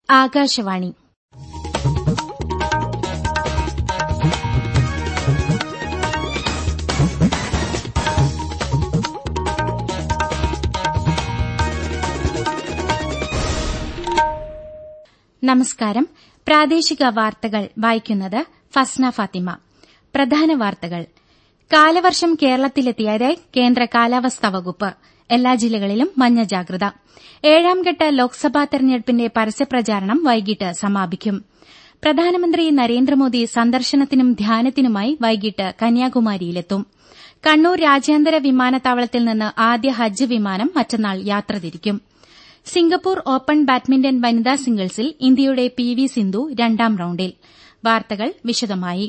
ആകാശവാണി നമസ്കാരം പ്രാദേശിക വാർത്തകൾ വായിക്കുന്നത് ഫസ്ന ഫാത്തിമ പ്രധാന വാർത്തകൾ കാലവർഷം കേരളത്തിലെത്തിയതായി കേന്ദ്ര കാലാവസ്ഥാ വകുപ്പ് എല്ലാ ജില്ലകളിലും മഞ്ഞ ജാഗ്രത ഏഴാംഘട്ട ലോക്സഭാ തെരഞ്ഞെടുപ്പിന്റെ പരസ്യപ്രചാരണം വൈകിട്ട് സമാപിക്കും പ്രധാനമന്ത്രി നരേന്ദ്രമോദി സന്ദർശനത്തിനും ധ്യാനത്തിനുമായി വൈകിട്ട് കന്യാകുമാരിയിലെത്തും കണ്ണൂർ രാജ്യാന്തര വിമാനത്താവളത്തിൽ നിന്ന് ആദ്യ ഹജ്ജ് വിമാനം മറ്റന്നാൾ യാത്ര തിരിക്കും സിംഗപ്പൂർ ഓപ്പൺ ബാഡ്മിന്റൺ വനിതാ സിംഗിൾസിൽ ഇന്ത്യയുടെ പി വി സിന്ധു രണ്ടാം റൌണ്ടിൽ വാർത്തകൾ വിശദമായി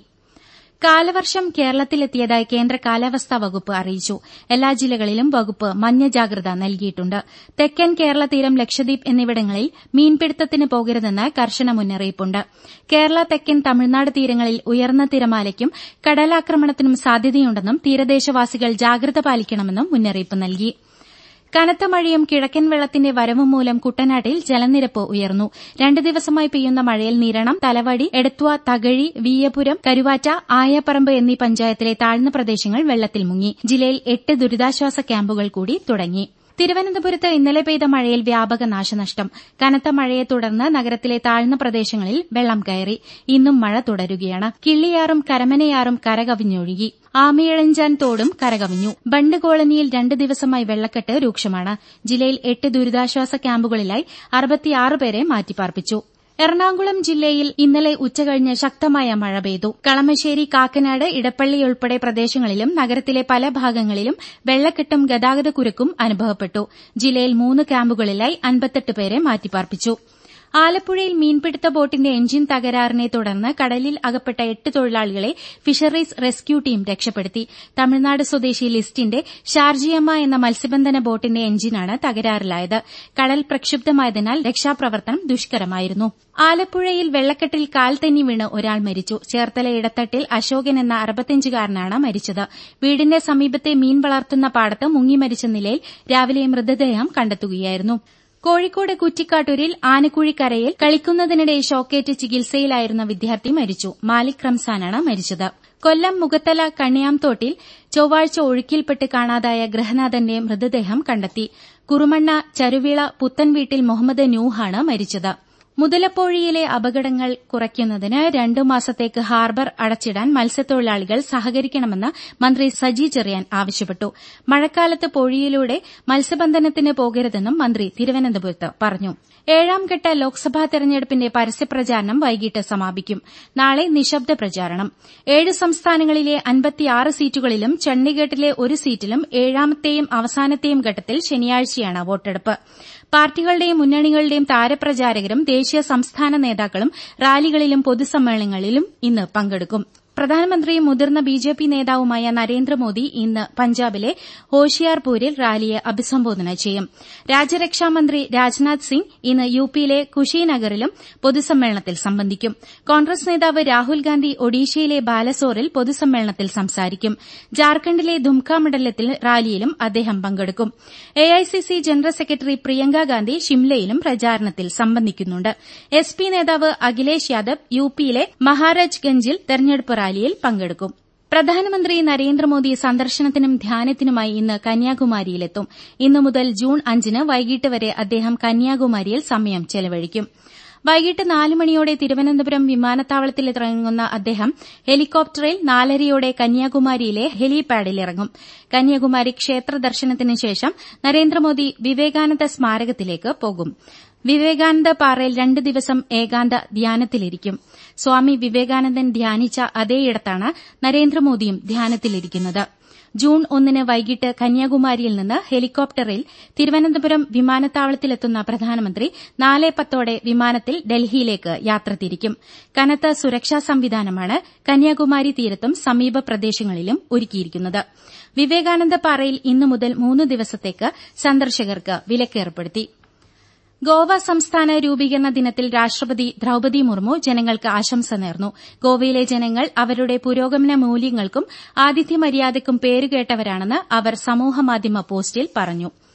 കാലവർഷം കേരളത്തിലെത്തിയതായി കേന്ദ്ര കാലാവസ്ഥാ വകുപ്പ് അറിയിച്ചു എല്ലാ ജില്ലകളിലും വകുപ്പ് മഞ്ഞ ജാഗ്രത നൽകിയിട്ടുണ്ട് തെക്കൻ കേരള തീരം ലക്ഷദ്വീപ് എന്നിവിടങ്ങളിൽ മീൻപിടുത്തത്തിന് പോകരുതെന്ന് കർശന മുന്നറിയിപ്പുണ്ട് കേരള തെക്കൻ തമിഴ്നാട് തീരങ്ങളിൽ ഉയർന്ന തിരമാലയ്ക്കും കടലാക്രമണത്തിനും സാധ്യതയുണ്ടെന്നും തീരദേശവാസികൾ ജാഗ്രത പാലിക്കണമെന്നും മുന്നറിയിപ്പ് നൽകി കനത്ത മഴയും കിഴക്കൻ വെള്ളത്തിന്റെ വരവും മൂലം കുട്ടനാട്ടിൽ ജലനിരപ്പ് ഉയർന്നു രണ്ട് ദിവസമായി പെയ്യുന്ന മഴയിൽ നിരണം തലവടി എടത്വ തകഴി വീയപുരം കരുവാറ്റ ആയപ്പറമ്പ് എന്നീ പഞ്ചായത്തിലെ താഴ്ന്ന പ്രദേശങ്ങൾ വെള്ളത്തിൽ മുങ്ങി ജില്ലയിൽ എട്ട് ദുരിതാശ്വാസ ക്യാമ്പുകൾ കൂടി തുടങ്ങി തിരുവനന്തപുരത്ത് ഇന്നലെ പെയ്ത മഴയിൽ വ്യാപക നാശനഷ്ടം കനത്ത മഴയെ തുടർന്ന് നഗരത്തിലെ താഴ്ന്ന പ്രദേശങ്ങളിൽ വെള്ളം കയറി ഇന്നും മഴ തുടരുകയാണ് കിള്ളിയാറും കരമനയാറും കരകവിഞ്ഞൊഴുകി ആമിയഴഞ്ചാൻ തോടും കരകവിഞ്ഞു ബണ്ട് കോളനിയിൽ രണ്ട് ദിവസമായി വെള്ളക്കെട്ട് രൂക്ഷമാണ് ജില്ലയിൽ എട്ട് ദുരിതാശ്വാസ ക്യാമ്പുകളിലായി അറുപത്തിയാറ് പേരെ മാറ്റിപ്പാർപ്പിച്ചു എറണാകുളം ജില്ലയിൽ ഇന്നലെ ഉച്ചകഴിഞ്ഞ് ശക്തമായ മഴ പെയ്തു കളമശ്ശേരി കാക്കനാട് ഇടപ്പള്ളി ഉൾപ്പെടെ പ്രദേശങ്ങളിലും നഗരത്തിലെ പല ഭാഗങ്ങളിലും വെള്ളക്കെട്ടും ഗതാഗതക്കുരുക്കും അനുഭവപ്പെട്ടു ജില്ലയിൽ മൂന്ന് ക്യാമ്പുകളിലായി അൻപത്തെട്ട് പേരെ മാറ്റിപ്പാർപ്പിച്ചു ആലപ്പുഴയിൽ മീൻപിടുത്ത ബോട്ടിന്റെ എഞ്ചിൻ തകരാറിനെ തുടർന്ന് കടലിൽ അകപ്പെട്ട എട്ട് തൊഴിലാളികളെ ഫിഷറീസ് റെസ്ക്യൂ ടീം രക്ഷപ്പെടുത്തി തമിഴ്നാട് സ്വദേശി ലിസ്റ്റിന്റെ ഷാർജിയമ്മ എന്ന മത്സ്യബന്ധന ബോട്ടിന്റെ എഞ്ചിനാണ് തകരാറിലായത് കടൽ പ്രക്ഷുബ്ധമായതിനാൽ രക്ഷാപ്രവർത്തനം ദുഷ്കരമായിരുന്നു ആലപ്പുഴയിൽ വെള്ളക്കെട്ടിൽ കാൽ തെന്നി വീണ് ഒരാൾ മരിച്ചു ചേർത്തല ഇടത്തട്ടിൽ അശോകൻ എന്ന അറുപത്തിയഞ്ചുകാരനാണ് മരിച്ചത് വീടിന്റെ സമീപത്തെ മീൻ വളർത്തുന്ന പാടത്ത് മുങ്ങി മരിച്ച നിലയിൽ രാവിലെ മൃതദേഹം കണ്ടെത്തുകയായിരുന്നു കോഴിക്കോട് കുറ്റിക്കാട്ടൂരിൽ ആനക്കുഴിക്കരയിൽ കളിക്കുന്നതിനിടെ ഷോക്കേറ്റ് ചികിത്സയിലായിരുന്ന വിദ്യാർത്ഥി മരിച്ചു മാലിക് റംസാനാണ് മരിച്ചത് കൊല്ലം മുഖത്തല കണ്ണിയാംതോട്ടിൽ ചൊവ്വാഴ്ച ഒഴുക്കിൽപ്പെട്ട് കാണാതായ ഗൃഹനാഥന്റെ മൃതദേഹം കണ്ടെത്തി കുറുമണ്ണ ചരുവിള പുത്തൻവീട്ടിൽ മുഹമ്മദ് നൂഹാണ് മരിച്ചത് മുതലപ്പോഴിയിലെ അപകടങ്ങൾ കുറയ്ക്കുന്നതിന് രണ്ടു മാസത്തേക്ക് ഹാർബർ അടച്ചിടാൻ മത്സ്യത്തൊഴിലാളികൾ സഹകരിക്കണമെന്ന് മന്ത്രി സജി ചെറിയാൻ ആവശ്യപ്പെട്ടു മഴക്കാലത്ത് പൊഴിയിലൂടെ മത്സ്യബന്ധനത്തിന് പോകരുതെന്നും മന്ത്രി തിരുവനന്തപുരത്ത് പറഞ്ഞു ഏഴാംഘട്ട ലോക്സഭാ തെരഞ്ഞെടുപ്പിന്റെ പരസ്യപ്രചാരണം വൈകിട്ട് സമാപിക്കും നാളെ നിശബ്ദ പ്രചാരണം ഏഴ് സംസ്ഥാനങ്ങളിലെ അൻപത്തിയാറ് സീറ്റുകളിലും ചണ്ഡിഗഡിലെ ഒരു സീറ്റിലും ഏഴാമത്തെയും അവസാനത്തെയും ഘട്ടത്തിൽ ശനിയാഴ്ചയാണ് വോട്ടെടുപ്പ് പാർട്ടികളുടെയും മുന്നണികളുടെയും താരപ്രചാരകരും ദേശീയ സംസ്ഥാന നേതാക്കളും റാലികളിലും പൊതുസമ്മേളനങ്ങളിലും ഇന്ന് പങ്കെടുക്കും പ്രധാനമന്ത്രിയും മുതിർന്ന ബിജെപി നേതാവുമായ നരേന്ദ്രമോദി ഇന്ന് പഞ്ചാബിലെ ഹോഷിയാർപൂരിൽ റാലിയെ അഭിസംബോധന ചെയ്യും രാജ്യരക്ഷാമന്ത്രി രാജ്നാഥ് സിംഗ് ഇന്ന് യുപിയിലെ കുശിനഗറിലും പൊതുസമ്മേളനത്തിൽ സംബന്ധിക്കും കോൺഗ്രസ് നേതാവ് രാഹുൽ ഗാന്ധി ഒഡീഷയിലെ ബാലസോറിൽ പൊതുസമ്മേളനത്തിൽ സംസാരിക്കും ജാർഖണ്ഡിലെ ദുംക മണ്ഡലത്തിൽ റാലിയിലും അദ്ദേഹം പങ്കെടുക്കും AICC general secretary Priyanka Gandhi ഷിംലയിലും പ്രചാരണത്തിൽ സംബന്ധിക്കുന്നുണ്ട് എസ് പി നേതാവ് അഖിലേഷ് യാദവ് യുപിയിലെ മഹാരാജ്ഗഞ്ചിൽ തെരഞ്ഞെടുപ്പ് റാലിയിൽ പങ്കെടുക്കും പ്രധാനമന്ത്രി നരേന്ദ്രമോദി സന്ദർശനത്തിനും ധ്യാനത്തിനുമായി ഇന്ന് കന്യാകുമാരിയിലെത്തും ഇന്നു മുതൽ ജൂൺ അഞ്ചിന് വൈകിട്ട് വരെ അദ്ദേഹം കന്യാകുമാരിയിൽ സമയം ചെലവഴിക്കും വൈകിട്ട് നാല് മണിയോടെ തിരുവനന്തപുരം വിമാനത്താവളത്തിലിറങ്ങുന്ന അദ്ദേഹം ഹെലികോപ്റ്ററിൽ നാലരയോടെ കന്യാകുമാരിയിലെ ഹെലിപാഡിലിറങ്ങും കന്യാകുമാരി ക്ഷേത്ര ദർശനത്തിന് ശേഷം നരേന്ദ്രമോദി വിവേകാനന്ദ സ്മാരകത്തിലേക്ക് പോകും വിവേകാനന്ദ പാറയിൽ രണ്ട് ദിവസം ഏകാന്ത ധ്യാനത്തിലിരിക്കും സ്വാമി വിവേകാനന്ദൻ ധ്യാനിച്ച അതേയിടത്താണ് നരേന്ദ്രമോദിയും ധ്യാനത്തിലിരിക്കുന്നത് ജൂൺ ഒന്നിന് വൈകിട്ട് കന്യാകുമാരിയിൽ നിന്ന് ഹെലികോപ്റ്ററിൽ തിരുവനന്തപുരം വിമാനത്താവളത്തിലെത്തുന്ന പ്രധാനമന്ത്രി നാല് പത്തോടെ വിമാനത്തിൽ ഡൽഹിയിലേക്ക് യാത്ര തിരിക്കും കനത്ത സുരക്ഷാ സംവിധാനമാണ് കന്യാകുമാരി തീരത്തും സമീപ പ്രദേശങ്ങളിലും ഒരുക്കിയിരിക്കുന്നത് വിവേകാനന്ദ പാറയിൽ ഇന്നു മുതൽ മൂന്ന് ദിവസത്തേക്ക് സന്ദർശകർക്ക് വിലക്കേർപ്പെടുത്തി ഗോവ സംസ്ഥാന രൂപീകരണ ദിനത്തിൽ രാഷ്ട്രപതി ദ്രൌപതി മുർമു ജനങ്ങൾക്ക് ആശംസ നേർന്നു ഗോവയിലെ ജനങ്ങൾ അവരുടെ പുരോഗമന മൂല്യങ്ങൾക്കും ആതിഥ്യ മര്യാദയ്ക്കും പേരുകേട്ടവരാണെന്ന് അവർ സമൂഹമാധ്യമ പോസ്റ്റിൽ പറഞ്ഞു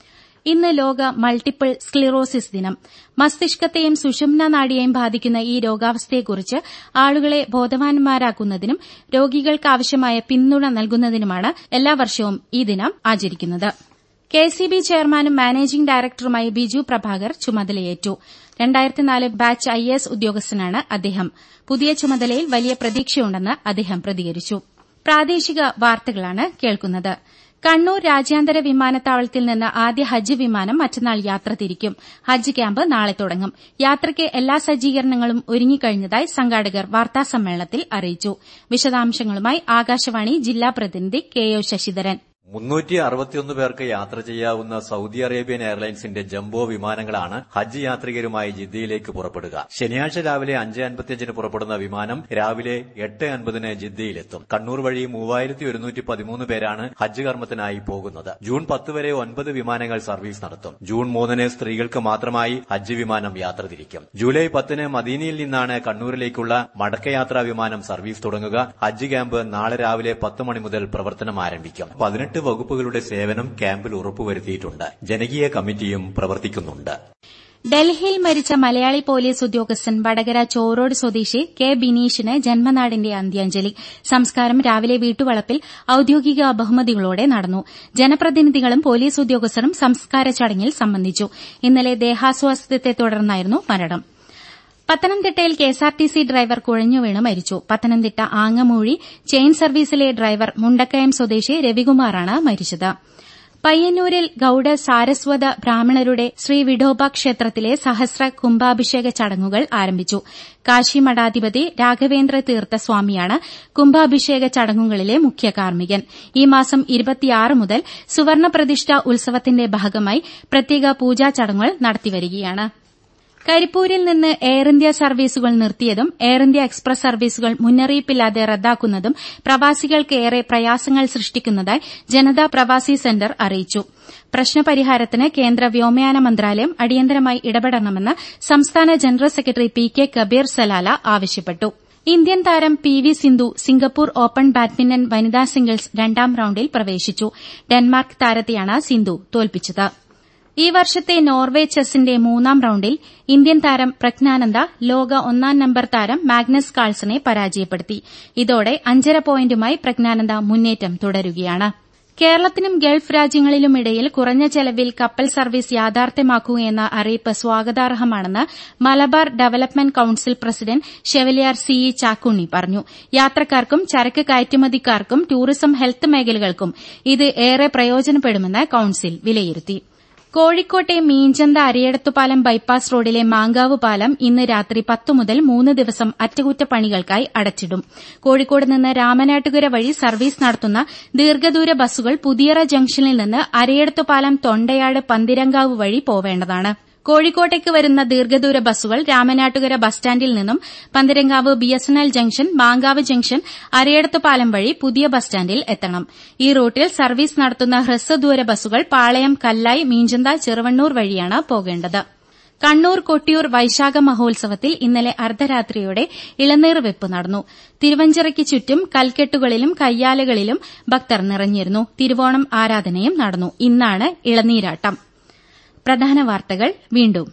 ഇന്ന് ലോക മൾട്ടിപ്പിൾ സ്ക്ലിറോസിസ് ദിനം മസ്തിഷ്കത്തെയും സുഷുമ്ന നാഡിയെയും ബാധിക്കുന്ന ഈ രോഗാവസ്ഥയെക്കുറിച്ച് ആളുകളെ ബോധവാന്മാരാക്കുന്നതിനും രോഗികൾക്കാവശ്യമായ പിന്തുണ നൽകുന്നതിനുമാണ് എല്ലാ വർഷവും ഈ ദിനം ആചരിക്കുന്നത് കെസിബി ചെയർമാനും മാനേജിംഗ് ഡയറക്ടറുമായി ബിജു പ്രഭാകർ ചുമതലയേറ്റു രണ്ടായിരത്തിനാല് ബാച്ച് ഐ എസ് ഉദ്യോഗസ്ഥനാണ് അദ്ദേഹം പുതിയ ചുമതലയിൽ വലിയ പ്രതീക്ഷയുണ്ടെന്ന് അദ്ദേഹം പ്രതികരിച്ചു പ്രാദേശിക വാർത്തകളാണ് കേൾക്കുന്നത് കണ്ണൂർ രാജ്യാന്തര വിമാനത്താവളത്തിൽ നിന്ന് ആദ്യ ഹജ്ജ് വിമാനം മറ്റന്നാൾ യാത്ര തിരിക്കും ഹജ്ജ് ക്യാമ്പ് നാളെ തുടങ്ങും യാത്രയ്ക്ക് എല്ലാ സജ്ജീകരണങ്ങളും ഒരുങ്ങിക്കഴിഞ്ഞതായി സംഘാടകർ വാർത്താസമ്മേളനത്തിൽ അറിയിച്ചു വിശദാംശങ്ങളുമായി ആകാശവാണി ജില്ലാ പ്രതിനിധി കെ ഒ ശശിധരൻ മുന്നൂറ്റി അറുപത്തിയൊന്ന് പേർക്ക് യാത്ര ചെയ്യാവുന്ന സൌദി അറേബ്യൻ എയർലൈൻസിന്റെ ജംബോ വിമാനങ്ങളാണ് ഹജ്ജ് യാത്രികരുമായി ജിദ്ദയിലേക്ക് പുറപ്പെടുക ശനിയാഴ്ച രാവിലെ അഞ്ച് അൻപത്തിയഞ്ചിന് പുറപ്പെടുന്ന വിമാനം രാവിലെ എട്ട് അൻപതിന് ജിദ്ദയിലെത്തും കണ്ണൂർ വഴി മൂവായിരത്തി ഒരുന്നൂറ്റി പതിമൂന്ന് പേരാണ് ഹജ്ജ് കർമ്മത്തിനായി പോകുന്നത് ജൂൺ പത്ത് വരെ ഒൻപത് വിമാനങ്ങൾ സർവീസ് നടത്തും ജൂൺ മൂന്നിന് സ്ത്രീകൾക്ക് മാത്രമായി ഹജ്ജ് വിമാനം യാത്ര തിരിക്കും ജൂലൈ പത്തിന് മദീനയിൽ നിന്നാണ് കണ്ണൂരിലേക്കുള്ള മടക്കയാത്രാ വിമാനം സർവീസ് തുടങ്ങുക ഹജ്ജ് ക്യാമ്പ് നാളെ രാവിലെ പത്ത് മണി മുതൽ പ്രവർത്തനം ആരംഭിക്കും പതിനെട്ട് എട്ട് വകുപ്പുകളുടെ സേവനം ക്യാമ്പിൽ ഉറപ്പുവരുത്തിയിട്ടുണ്ട് ജനകീയ കമ്മിറ്റിയും പ്രവർത്തിക്കുന്നുണ്ട് ഡൽഹിയിൽ മരിച്ച മലയാളി പോലീസ് ഉദ്യോഗസ്ഥൻ വടകര ചോറോഡ് സ്വദേശി കെ ബിനീഷിന് ജന്മനാടിന്റെ അന്ത്യാഞ്ജലി സംസ്കാരം രാവിലെ വീട്ടുവളപ്പിൽ ഔദ്യോഗിക ബഹുമതികളോടെ നടന്നു ജനപ്രതിനിധികളും പോലീസ് ഉദ്യോഗസ്ഥരും സംസ്കാര ചടങ്ങിൽ സംബന്ധിച്ചു ഇന്നലെ ദേഹാസ്വാസ്ഥ്യത്തെ തുടർന്നായിരുന്നു മരണം പത്തനംതിട്ടയിൽ കെഎസ്ആർടിസി ഡ്രൈവർ കുഴഞ്ഞുവീണ് മരിച്ചു പത്തനംതിട്ട ആങ്ങമൂഴി ചെയിൻ സർവീസിലെ ഡ്രൈവർ മുണ്ടക്കയം സ്വദേശി രവികുമാറാണ് മരിച്ചത് പയ്യന്നൂരിൽ ഗൌഡ സാരസ്വത ബ്രാഹ്മണരുടെ ശ്രീ വിഠോബ ക്ഷേത്രത്തിലെ സഹസ്ര കുംഭാഭിഷേക ചടങ്ങുകൾ ആരംഭിച്ചു കാശി മഠാധിപതി രാഘവേന്ദ്ര തീർത്ഥ സ്വാമിയാണ് കുംഭാഭിഷേക ചടങ്ങുകളിലെ മുഖ്യ കാർമ്മികൻ ഈ മാസം മുതൽ സുവർണ പ്രതിഷ്ഠ ഉത്സവത്തിന്റെ ഭാഗമായി പ്രത്യേക പൂജാ ചടങ്ങുകൾ നടത്തിവരികയാണ് കരിപ്പൂരിൽ നിന്ന് എയർ ഇന്ത്യ സർവീസുകൾ നിർത്തിയതും എയർ ഇന്ത്യ എക്സ്പ്രസ് സർവീസുകൾ മുന്നറിയിപ്പില്ലാതെ റദ്ദാക്കുന്നതും പ്രവാസികൾക്ക് ഏറെ പ്രയാസങ്ങൾ സൃഷ്ടിക്കുന്നതായി ജനതാ പ്രവാസി സെന്റർ അറിയിച്ചു പ്രശ്നപരിഹാരത്തിന് കേന്ദ്ര വ്യോമയാന മന്ത്രാലയം അടിയന്തരമായി ഇടപെടണമെന്ന് സംസ്ഥാന general secretary P K Kabeer Salala ആവശ്യപ്പെട്ടു ഇന്ത്യൻ താരം P V Sindhu Singapore open badminton വനിതാ സിംഗിൾസ് രണ്ടാം റൌണ്ടിൽ പ്രവേശിച്ചു ഡെൻമാർക്ക് താരത്തെയാണ് സിന്ധു തോൽപ്പിച്ചത് ഈ വർഷത്തെ നോർവേ ചെസ്സിന്റെ മൂന്നാം റൌണ്ടിൽ ഇന്ത്യൻ താരം പ്രജ്ഞാനന്ദ ലോക ഒന്നാം നമ്പർ താരം മാഗ്നസ് കാൾസനെ പരാജയപ്പെടുത്തി ഇതോടെ അഞ്ചര പോയിന്റുമായി പ്രജ്ഞാനന്ദ മുന്നേറ്റം തുടരുകയാണ് കേരളത്തിനും ഗൾഫ് രാജ്യങ്ങളിലുമിടയിൽ കുറഞ്ഞ ചെലവിൽ കപ്പൽ സർവീസ് യാഥാർത്ഥ്യമാക്കുകയെന്ന അറിയിപ്പ് സ്വാഗതാർഹമാണെന്ന് Malabar development council president chevalier C E Chakkunni പറഞ്ഞു യാത്രക്കാർക്കും ചരക്ക് കയറ്റുമതിക്കാർക്കും ടൂറിസം ഹെൽത്ത് മേഖലകൾക്കും ഇത് ഏറെ പ്രയോജനപ്പെടുമെന്ന് കൌൺസിൽ വിലയിരുത്തി കോഴിക്കോട്ടെ മീഞ്ചന്ത അരിയടത്തുപാലം ബൈപ്പാസ് റോഡിലെ മാങ്കാവ് പാലം ഇന്ന് രാത്രി പത്തു മുതൽ മൂന്ന് ദിവസം അറ്റകുറ്റപ്പണികൾക്കായി അടച്ചിടും കോഴിക്കോട് നിന്ന് രാമനാട്ടുകര വഴി സർവീസ് നടത്തുന്ന ദീർഘദൂര ബസ്സുകൾ പുതിയറ ജംഗ്ഷനിൽ നിന്ന് അരിയടത്തുപാലം തൊണ്ടയാട് പന്തിരങ്കാവ് വഴി പോവേണ്ടതാണ് കോഴിക്കോട്ടേക്ക് വരുന്ന ദീർഘദൂര ബസ്സുകൾ രാമനാട്ടുകര ബസ് സ്റ്റാൻഡിൽ നിന്നും Pantheerankavu BSNL junction Mankavu junction Arayidathupalam വഴി പുതിയ ബസ് സ്റ്റാൻഡിൽ എത്തണം ഈ റൂട്ടിൽ സർവീസ് നടത്തുന്ന ഹ്രസ്വദൂര ബസ്സുകൾ പാളയം കല്ലായി മീഞ്ചന്ത ചെറുവണ്ണൂർ വഴിയാണ് പോകേണ്ടത് കണ്ണൂർ കൊട്ടിയൂർ വൈശാഖ മഹോത്സവത്തിൽ ഇന്നലെ അർദ്ധരാത്രിയോടെ ഇളനീർ വെപ്പ് നടന്നു തിരുവഞ്ചിറയ്ക്ക് ചുറ്റും കൽക്കെട്ടുകളിലും കയ്യാലകളിലും ഭക്തർ നിറഞ്ഞിരുന്നു തിരുവോണം ആരാധനയും നടന്നു ഇന്നാണ് ഇളനീരാട്ടം പ്രധാന വാർത്തകൾ വീണ്ടും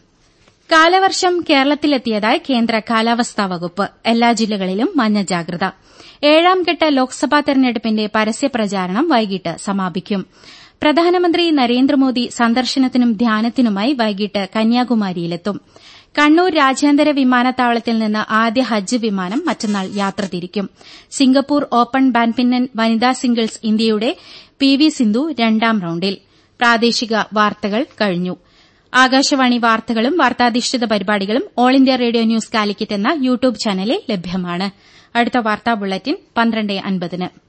കാലവർഷം കേരളത്തിലെത്തിയതായി കേന്ദ്ര കാലാവസ്ഥാ വകുപ്പ് എല്ലാ ജില്ലകളിലും മഞ്ഞ ജാഗ്രത ഏഴാം ഘട്ട ലോക്സഭാ തെരഞ്ഞെടുപ്പിന്റെ പരസ്യപ്രചാരണം വൈകിട്ട് സമാപിക്കും പ്രധാനമന്ത്രി നരേന്ദ്രമോദി സന്ദർശനത്തിനും ധ്യാനത്തിനുമായി വൈകിട്ട് കന്യാകുമാരിയിലെത്തും കണ്ണൂർ രാജ്യാന്തര വിമാനത്താവളത്തിൽ നിന്ന് ആദ്യ ഹജ്ജ് വിമാനം മറ്റന്നാൾ യാത്ര തിരിക്കും സിംഗപ്പൂർ ഓപ്പൺ ബാഡ്മിന്റൺ വനിതാ സിംഗിൾസ് ഇന്ത്യയുടെ പി വി സിന്ധു രണ്ടാം റൌണ്ടിൽ പ്രാദേശിക വാർത്തകൾ കഴിഞ്ഞു ആകാശവാണി വാർത്തകളും വാർത്താധിഷ്ഠിത പരിപാടികളും All India Radio news Calicut എന്ന യൂട്യൂബ് ചാനലിൽ ലഭ്യമാണ് അടുത്ത വാർത്താ ബുള്ളറ്റിൻ പന്ത്രണ്ട് അൻപതിന്